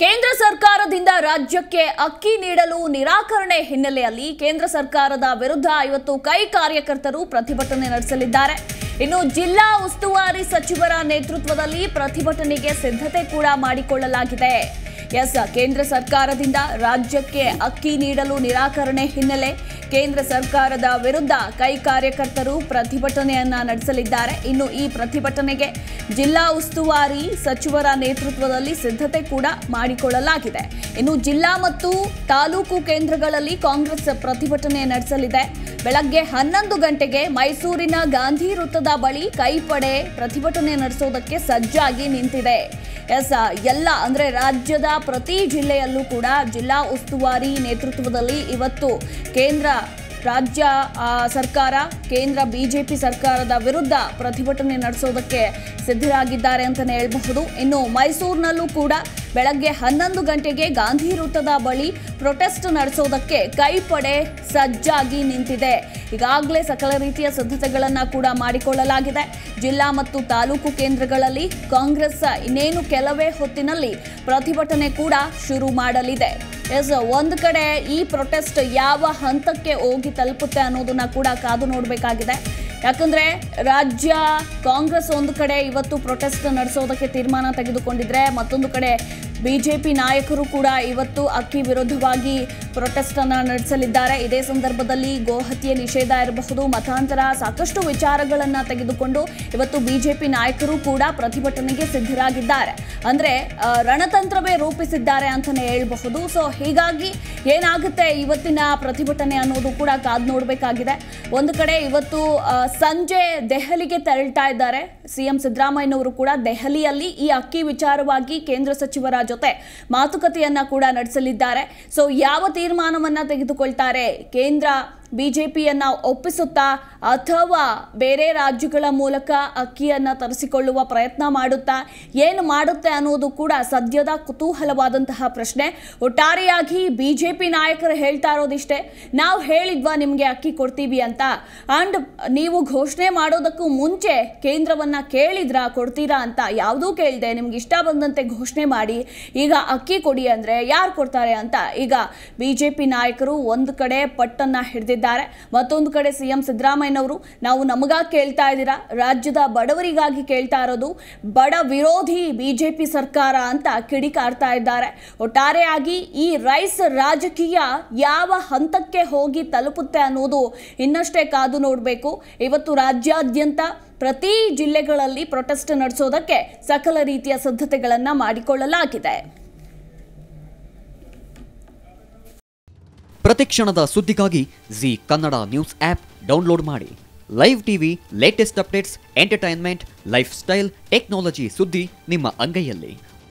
ಕೇಂದ್ರ ಸರ್ಕಾರದಿಂದ ರಾಜ್ಯಕ್ಕೆ ಅಕ್ಕಿ ನೀಡಲು ನಿರಾಕರಣೆ ಹಿನ್ನೆಲೆಯಲ್ಲಿ ಕೇಂದ್ರ ಸರ್ಕಾರದ ವಿರುದ್ಧ ಇವತ್ತು ಕೈ ಕಾರ್ಯಕರ್ತರು ಪ್ರತಿಭಟನೆ ನಡೆಸಲಿದ್ದಾರೆ ಇನ್ನು ಜಿಲ್ಲಾ ಉಸ್ತುವಾರಿ ಸಚಿವರ ನೇತೃತ್ವದಲ್ಲಿ ಪ್ರತಿಭಟನೆಗೆ ಸಿದ್ಧತೆ ಕೂಡ ಮಾಡಿಕೊಳ್ಳಲಾಗಿದೆ ಎಸ್ ಕೇಂದ್ರ ಸರ್ಕಾರದಿಂದ ರಾಜ್ಯಕ್ಕೆ ಅಕ್ಕಿ ನೀಡಲು ನಿರಾಕರಣೆ ಹಿನ್ನೆಲೆ ಕೇಂದ್ರ ಸರ್ಕಾರದ ವಿರುದ್ಧ ಕೈ ಕಾರ್ಯಕರ್ತರು ಪ್ರತಿಭಟನೆಯನ್ನ ನಡೆಸಲಿದ್ದಾರೆ ಇನ್ನು ಈ ಪ್ರತಿಭಟನೆಗೆ ಜಿಲ್ಲಾ ಉಸ್ತುವಾರಿ ಸಚಿವರ ನೇತೃತ್ವದಲ್ಲಿ ಸಿದ್ಧತೆ ಕೂಡ ಮಾಡಿಕೊಳ್ಳಲಾಗಿದೆ ಇನ್ನು ಜಿಲ್ಲಾ ಮತ್ತು ತಾಲೂಕು ಕೇಂದ್ರಗಳಲ್ಲಿ ಕಾಂಗ್ರೆಸ್ ಪ್ರತಿಭಟನೆ ನಡೆಸಲಿದೆ ಬೆಳಗ್ಗೆ ಹನ್ನೊಂದು ಗಂಟೆಗೆ ಮೈಸೂರಿನ ಗಾಂಧಿ ವೃತ್ತದ ಬಳಿ ಕೈಪಡೆ ಪ್ರತಿಭಟನೆ ನಡೆಸೋದಕ್ಕೆ ಸಜ್ಜಾಗಿ ನಿಂತಿದೆ ಎಸ್ ಎಲ್ಲ ಅಂದ್ರೆ ರಾಜ್ಯದ ಪ್ರತಿ ಜಿಲ್ಲೆಯಲ್ಲೂ ಕೂಡ ಜಿಲ್ಲಾ ಉಸ್ತುವಾರಿ ನೇತೃತ್ವದಲ್ಲಿ ಇವತ್ತು ಕೇಂದ್ರ ರಾಜ್ಯ ಆ, ಸರ್ಕಾರ ಕೇಂದ್ರ ಬಿಜೆಪಿ ಸರ್ಕಾರದ ವಿರುದ್ಧ ಪ್ರತಿಭಟನೆ ನಡೆಸೋದಕ್ಕೆ ಸಿದ್ಧರಾಗಿದ್ದಾರೆ ಅಂತಲೇ ಹೇಳಬಹುದು ಇನ್ನು ಮೈಸೂರಿನಲ್ಲೂ ಕೂಡ ಬೆಳಗ್ಗೆ ಹನ್ನೊಂದು ಗಂಟೆಗೆ ಗಾಂಧಿ ವೃತ್ತದ ಬಳಿ ಪ್ರೊಟೆಸ್ಟ್ ನಡೆಸೋದಕ್ಕೆ ಕೈಪಡೆ ಸಜ್ಜಾಗಿ ನಿಂತಿದೆ ಈಗಾಗಲೇ ಸಕಲ ರೀತಿಯ ಸಿದ್ಧತೆಗಳನ್ನು ಕೂಡ ಮಾಡಿಕೊಳ್ಳಲಾಗಿದೆ ಜಿಲ್ಲಾ ಮತ್ತು ತಾಲೂಕು ಕೇಂದ್ರಗಳಲ್ಲಿ ಕಾಂಗ್ರೆಸ್ ಇನ್ನೇನು ಕೆಲವೇ ಹೊತ್ತಿನಲ್ಲಿ ಪ್ರತಿಭಟನೆ ಕೂಡ ಶುರು ಮಾಡಲಿದೆ ಎಸ್ ಒಂದು ಕಡೆ ಈ ಪ್ರೊಟೆಸ್ಟ್ ಯಾವ ಹಂತಕ್ಕೆ ಹೋಗಿ ತಲುಪುತ್ತೆ ಅನ್ನೋದನ್ನ ಕೂಡ ಕಾದು ನೋಡಬೇಕಾಗಿದೆ ಯಾಕಂದ್ರೆ ರಾಜ್ಯ ಕಾಂಗ್ರೆಸ್ ಒಂದು ಕಡೆ ಇವತ್ತು ಪ್ರೊಟೆಸ್ಟ್ ನಡೆಸೋದಕ್ಕೆ ತೀರ್ಮಾನ ತೆಗೆದುಕೊಂಡಿದ್ರೆ ಮತ್ತೊಂದು ಕಡೆ ಬಿಜೆಪಿ ನಾಯಕರು ಕೂಡ ಇವತ್ತು ಅಕ್ಕಿ ವಿರುದ್ಧವಾಗಿ ಪ್ರೊಟೆಸ್ಟ್ ಅನ್ನ ನಡೆಸಲಿದ್ದಾರೆ ಇದೇ ಸಂದರ್ಭದಲ್ಲಿ ಗೋಹತ್ಯೆ ನಿಷೇಧ ಇರಬಹುದು ಮತಾಂತರ ಸಾಕಷ್ಟು ವಿಚಾರಗಳನ್ನ ತೆಗೆದುಕೊಂಡು ಇವತ್ತು ಬಿಜೆಪಿ ನಾಯಕರು ಕೂಡ ಪ್ರತಿಭಟನೆಗೆ ಸಿದ್ಧರಾಗಿದ್ದಾರೆ ಅಂದ್ರೆ ಆ, ರಣತಂತ್ರವೇ ರೂಪಿಸಿದ್ದಾರೆ ಅಂತಾನೆ ಹೇಳ್ಬಹುದು ಸೊ ಹೀಗಾಗಿ ಏನಾಗುತ್ತೆ ಇವತ್ತಿನ ಪ್ರತಿಭಟನೆ ಅನ್ನೋದು ಕೂಡ ಕಾದ್ ನೋಡಬೇಕಾಗಿದೆ ಒಂದು ಕಡೆ ಇವತ್ತು ಆ, ಸಂಜೆ ದೆಹಲಿಗೆ ತೆರಳ್ತಾ ಇದ್ದಾರೆ ಸಿಎಂ ಸಿದ್ದರಾಮಯ್ಯನವರು ಕೂಡ ದೆಹಲಿಯಲ್ಲಿ ಈ ಅಕ್ಕಿ ವಿಚಾರವಾಗಿ ಕೇಂದ್ರ ಸಚಿವರ ಜೊತೆ ಮಾತುಕತೆಯನ್ನ ಕೂಡ ನಡೆಸಲಿದ್ದಾರೆ ಸೊ ಯಾವ ತೀರ್ಮಾನವನ್ನ ತೆಗೆದುಕೊಳ್ತಾರೆ ಕೇಂದ್ರ ಬಿಜೆಪಿಯನ್ನ ಒಪ್ಪಿಸುತ್ತಾ ಅಥವಾ ಬೇರೆ ರಾಜ್ಯಗಳ ಮೂಲಕ ಅಕ್ಕಿಯನ್ನ ತರಿಸಿಕೊಳ್ಳುವ ಪ್ರಯತ್ನ ಮಾಡುತ್ತಾ ಏನು ಮಾಡುತ್ತೆ ಅನ್ನೋದು ಕೂಡ ಸದ್ಯದ ಕುತೂಹಲವಾದಂತಹ ಪ್ರಶ್ನೆ ಒಟ್ಟಾರೆಯಾಗಿ ಬಿಜೆಪಿ ನಾಯಕರು ಹೇಳ್ತಾ ಇರೋದಿಷ್ಟೇ ನಾವು ಹೇಳಿದ್ವಾ ನಿಮಗೆ ಅಕ್ಕಿ ಕೊಡ್ತೀವಿ ಅಂತ ಅಂಡ್ ನೀವು ಘೋಷಣೆ ಮಾಡೋದಕ್ಕೂ ಮುಂಚೆ ಕೇಂದ್ರವನ್ನ ಕೇಳಿದ್ರಾ ಕೊಡ್ತೀರಾ ಅಂತ ಯಾವುದೂ ಕೇಳಿದೆ ನಿಮ್ಗೆ ಇಷ್ಟ ಬಂದಂತೆ ಘೋಷಣೆ ಮಾಡಿ ಈಗ ಅಕ್ಕಿ ಕೊಡಿ ಅಂದ್ರೆ ಯಾರು ಕೊಡ್ತಾರೆ ಅಂತ ಈಗ ಬಿಜೆಪಿ ನಾಯಕರು ಒಂದು ಕಡೆ ಪಟ್ಟನ್ನ ಹಿಡಿದಿದ್ದಾರೆ ಮತ್ತೊಂದು ಕಡೆ ಸಿಎಂ ಸಿದ್ದರಾಮಯ್ಯನವರು ನಾವು ನಮಗಾಗಿ ಕೇಳ್ತಾ ಇದ್ದೀರಾ ರಾಜ್ಯದ ಬಡವರಿಗಾಗಿ ಕೇಳ್ತಾ ಇರೋದು ಬಡ ವಿರೋಧಿ ಬಿಜೆಪಿ ಸರ್ಕಾರ ಅಂತ ಕಿಡಿಕಾರ್ತಾ ಇದ್ದಾರೆ ಒಟ್ಟಾರೆಯಾಗಿ ಈ ರೈಸ್ ರಾಜಕೀಯ ಯಾವ ಹಂತಕ್ಕೆ ಹೋಗಿ ತಲುಪುತ್ತೆ ಅನ್ನೋದು ಇನ್ನಷ್ಟೇ ಕಾದು ನೋಡಬೇಕು ಇವತ್ತು ರಾಜ್ಯಾದ್ಯಂತ ಪ್ರತಿ ಜಿಲ್ಲೆಗಳಲ್ಲಿ ಪ್ರೊಟೆಸ್ಟ್ ನಡೆಸೋದಕ್ಕೆ ಸಕಲ ರೀತಿಯ ಸಿದ್ಧತೆಗಳನ್ನು ಮಾಡಿಕೊಳ್ಳಲಾಗಿದೆ ಪ್ರತಿಕ್ಷಣದ ಸುದ್ದಿಗಾಗಿ Zee Kannada news app download ಮಾಡಿ live TV latest updates entertainment lifestyle technology ಸುದ್ದಿ ನಿಮ್ಮ ಅಂಗೈಯಲ್ಲಿ